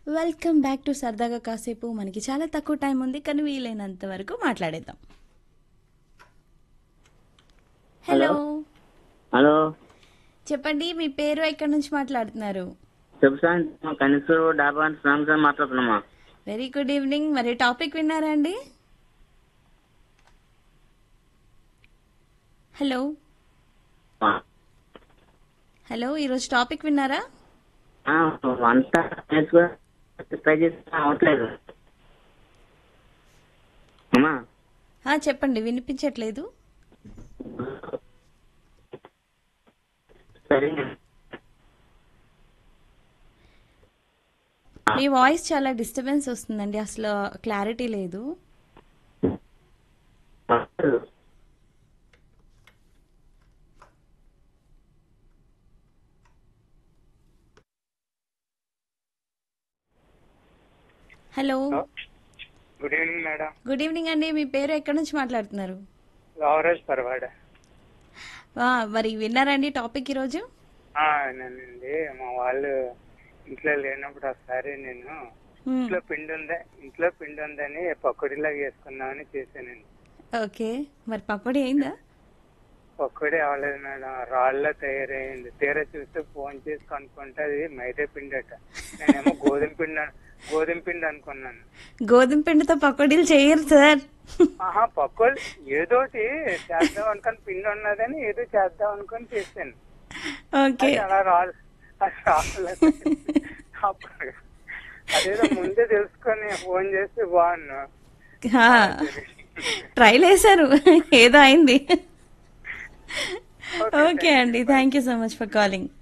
welcome back to సరదాగా కాసేపు మనకి చాలా తక్కువ టైం ఉంది కానీ వీలైనంత వరకు మాట్లాడేద్దాం హలో హలో చెప్పండి మీ పేరు ఎక్కడి నుంచి మాట్లాడుతున్నారు చెప్పు సార్ మా కనీసూరు డాబా నుంచి రామ్ సార్ మాట్లాడుతున్నామా వెరీ గుడ్ ఈవినింగ్ మరి టాపిక్ విన్నారా అండి హలో హలో ఈరోజు టాపిక్ విన్నారా ఆ, వంట నేర్చుకో ట్రై చేసి అవట్లేదు అమ్మా ఆ, చెప్పండి వినిపించట్లేదు సరే మీ వాయిస్ చాలా డిస్టర్బెన్స్ వస్తుందండి అసలు క్లారిటీ లేదు hello good evening madam good evening అండి మీ పేరు ఎక్కడి నుంచి మాట్లాడుతున్నారు లావరాజ్ పర్వాడ ఆ, మరి విన్నారండి టాపిక్ ఈరోజు ఆ, నేనండి మా వాళ్ళు ఇంట్లో లేనప్పుడు ఒకసారి నేను హ్మ్, ఇంట్లో పిండి ఉందా ఇంట్లో పిండి ఉందని పకోడీలాగా వేసుకుందామని చేశానండి ఓకే మరి పకోడీ అయిందా పకోడీ అవ్వలేదు మేడం రాళ్ళలో తయారైంది తీరా చూస్తే ఫోన్ చేసి కనుక్కుంటే అది మైదా పిండి అట నేనేమో గోధుమ పిండి అను- గోధుమ పిండి అనుకున్నాను గోధుమ పిండితో పకోడీలు చేయరు సార్ ఆహా పకోడీ ఏదోటి చేద్దాం అనుకుని పిండి ఉన్నదని ఏదో చేద్దాం అనుకుని చేశాను ఓకే అది అలా రాదు అది రాలేదు అప్పుడు అదేదో ముందే తెలుసుకొని ఫోన్ చేస్తే బాగున్నా ట్రైల్ వేశారు ఏదో అయింది ఓకే అండి thank you so much for calling